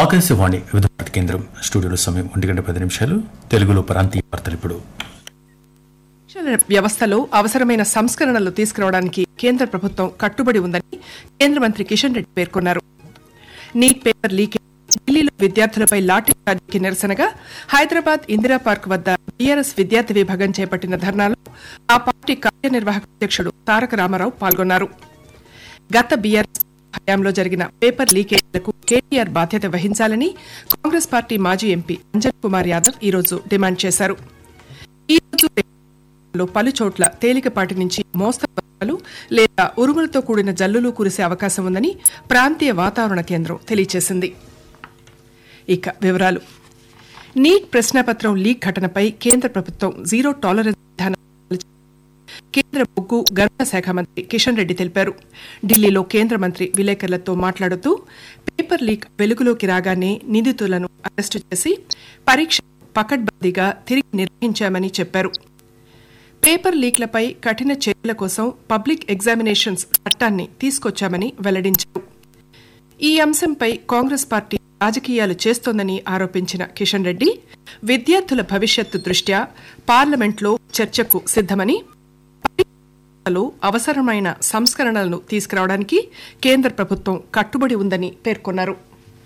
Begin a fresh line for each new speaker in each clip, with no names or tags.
ఆకాశవాణి వివిధ భారతి కేంద్రం స్టూడియోలో సమయం ఒంటి గంట పది నిమిషాలు తెలుగులో ప్రాంతీయ వార్తలు ఇప్పుడు
శిక్షణ వ్యవస్థలో అవసరమైన సంస్కరణలు తీసుకురావడానికి కేంద్ర ప్రభుత్వం కట్టుబడి ఉందని కేంద్ర మంత్రి కిషన్ రెడ్డి పేర్కొన్నారు నీట్ పేపర్ లీకేజ్ ఢిల్లీలో విద్యార్థులపై లాఠీ చార్జీకి నిరసనగా హైదరాబాద్ ఇందిరా పార్క్ వద్ద బీఆర్ఎస్ విద్యార్థి విభాగం చేపట్టిన ధర్నాలో ఆ పార్టీ కార్యనిర్వాహక అధ్యక్షుడు తారక రామారావు పాల్గొన్నారు గత బీఆర్ఎస్ హయాంలో జరిగిన పేపర్ లీకేజీలకు కేటీఆర్ బాధ్యత వహించాలని కాంగ్రెస్ పార్టీ మాజీ ఎంపీ అంజన్ కుమార్ యాదవ్ ఈరోజు డిమాండ్ చేశారు ఈ రోజు లో పలు చోట్ల తేలికపాటి నుంచి మోస్తరు వర్షాలు లేదా ఉరుములతో కూడిన జల్లులు కురిసే అవకాశం ఉందని ప్రాంతీయ వాతావరణ కేంద్రం తెలియజేసింది ఇక వివరాలు నీట్ ప్రశ్నాపత్రం లీక్ ఘటనపై కేంద్ర ప్రభుత్వం జీరో టాలరెన్స్ విధానం కేంద్ర బొగ్గు గనుల శాఖ మంత్రి కిషన్ రెడ్డి తెలిపారు ఢిల్లీలో కేంద్ర మంత్రి విలేకరులతో మాట్లాడుతూ పేపర్ లీక్ వెలుగులోకి రాగానే నిందితులను అరెస్టు చేసి పరీక్ష పకడ్బందీగా తిరిగి నిర్వహించామని చెప్పారు పేపర్ లీక్లపై కఠిన చర్యల కోసం పబ్లిక్ ఎగ్జామినేషన్స్ చట్టాన్ని తీసుకొచ్చామని వెల్లడించారు ఈ అంశంపై కాంగ్రెస్ పార్టీ రాజకీయాలు చేస్తోందని ఆరోపించిన కిషన్ రెడ్డి విద్యార్థుల భవిష్యత్తు దృష్ట్యా పార్లమెంట్లో చర్చకు సిద్దమని పరీక్షలో అవసరమైన సంస్కరణలను తీసుకురావడానికి కేంద్ర ప్రభుత్వం కట్టుబడి ఉందని పేర్కొన్నారు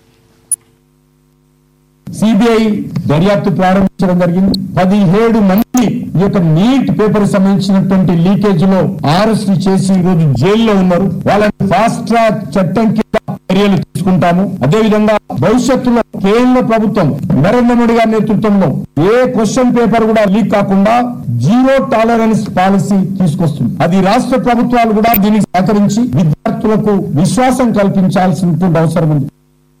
సిబిఐ దర్యాప్తు ప్రారంభించడం జరిగింది పదిహేడు మంది ఈ యొక్క నీట్ పేపర్ సంబంధించినటువంటి లీకేజ్ లో అరెస్ట్ చేసి ఈ రోజు జైల్లో ఉన్నారు వాళ్ళని ఫాస్ట్ ట్రాక్ చట్టం కింద చర్యలు తీసుకుంటాము అదేవిధంగా భవిష్యత్తులో కేంద్ర ప్రభుత్వం నరేంద్ర మోడీ గారి నేతృత్వంలో ఏ క్వశ్చన్ పేపర్ కూడా లీక్ కాకుండా జీరో టాలరెన్స్ పాలసీ తీసుకొస్తుంది అది రాష్ట్ర ప్రభుత్వాలు కూడా దీనికి సహకరించి విద్యార్థులకు విశ్వాసం కల్పించాల్సినటువంటి అవసరం ఉంది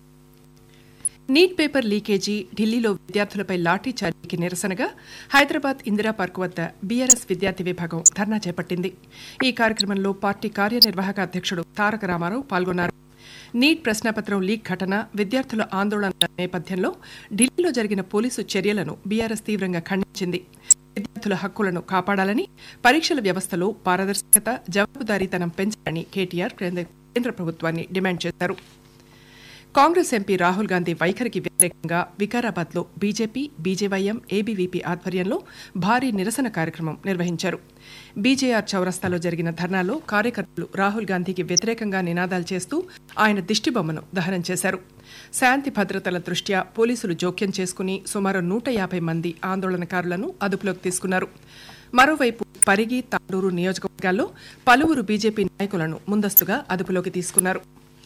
నీట్ పేపర్ లీకేజీ ఢిల్లీలో విద్యార్థులపై లాఠీ చార్జీకి నిరసనగా హైదరాబాద్ ఇందిరా పార్క్ వద్ద బీఆర్ఎస్ విద్యార్థి విభాగం ధర్నా చేపట్టింది ఈ కార్యక్రమంలో పార్టీ కార్యనిర్వాహక అధ్యక్షుడు తారక రామారావు పాల్గొన్నారు నీట్ ప్రశ్నాపత్రం లీక్ ఘటన విద్యార్థుల ఆందోళన నేపథ్యంలో ఢిల్లీలో జరిగిన పోలీసు చర్యలను బీఆర్ఎస్ తీవ్రంగా ఖండించింది విద్యార్థుల హక్కులను కాపాడాలని పరీక్షల వ్యవస్థలో పారదర్శకత జవాబుదారీతనం పెంచాలని కేటీఆర్ కేంద్ర కేంద్ర ప్రభుత్వాన్ని డిమాండ్ చేశారు కాంగ్రెస్ ఎంపీ రాహుల్ గాంధీ వైఖరికి వ్యతిరేకంగా వికారాబాద్ లో బీజేపీ బీజేవైఎం ఏబీవీపీ ఆధ్వర్యంలో భారీ నిరసన కార్యక్రమం నిర్వహించారు బీజేఆర్ చౌరస్తాలో జరిగిన ధర్నాలో కార్యకర్తలు రాహుల్ గాంధీకి వ్యతిరేకంగా నినాదాలు చేస్తూ ఆయన దిష్టిబొమ్మను దహనం చేశారు శాంతి భద్రతల దృష్ట్యా పోలీసులు జోక్యం చేసుకుని సుమారు నూట యాభై మంది ఆందోళనకారులను అదుపులోకి తీసుకున్నారు మరోవైపు పరిగి తాండూరు నియోజకవర్గాల్లో పలువురు బీజేపీ నాయకులను ముందస్తుగా అదుపులోకి తీసుకున్నారు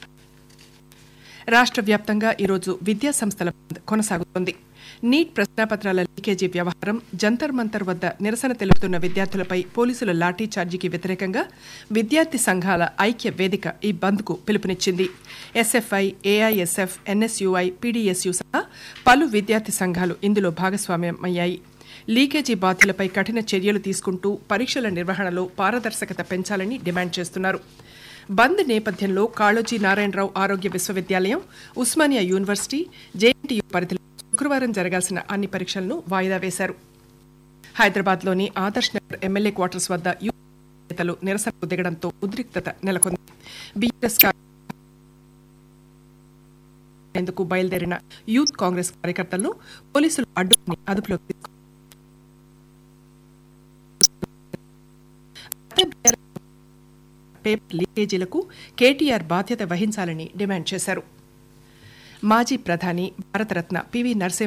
రాష్ట్ర వ్యాప్తంగా ఈరోజు విద్యా సంస్థల బంద్ కొనసాగుతోంది నీట్ ప్రశ్నాపత్రాల లీకేజీ వ్యవహారం జంతర్ మంతర్ వద్ద నిరసన తెలుపుతున్న విద్యార్థులపై పోలీసుల లాఠీ చార్జీకి వ్యతిరేకంగా విద్యార్థి సంఘాల ఐక్య వేదిక ఈ బంద్కు పిలుపునిచ్చింది ఎస్ఎఫ్ఐ ఏఐఎస్ఎఫ్ ఎన్ఎస్యుఐ పీడీఎస్యు సహా పలు విద్యార్థి సంఘాలు ఇందులో భాగస్వామ్యమయ్యాయి లీకేజీ బాధ్యులపై కఠిన చర్యలు తీసుకుంటూ పరీక్షల నిర్వహణలో పారదర్శకత పెంచాలని డిమాండ్ చేస్తున్నారు బంద్ నేపథ్యంలో కాళోజీ నారాయణరావు ఆరోగ్య విశ్వవిద్యాలయం ఉస్మానియా యూనివర్సిటీ జేఎన్టీయూ పరిధిలో శుక్రవారం జరగాల్సిన అన్ని పరీక్షలను వాయిదా వేశారు హైదరాబాద్లోని ఆదర్శ్ నగర్ ఎమ్మెల్యే క్వార్టర్స్ వద్ద యూత్ నేతలు నిరసనకు దిగడంతో ఉద్రిక్తత నెలకొంది బీఆర్ఎస్ ఎందుకు బయలుదేరిన యూత్ కాంగ్రెస్ కార్యకర్తలను పోలీసులు అడ్డుకుని అదుపులోకి తీసుకున్నారు పేపర్ లీకేజీలకు కేటీఆర్ బాధ్యత వహించాలని డిమాండ్ చేశారు మాజీ ప్రధాని భారతరత్న పివి నరసింహ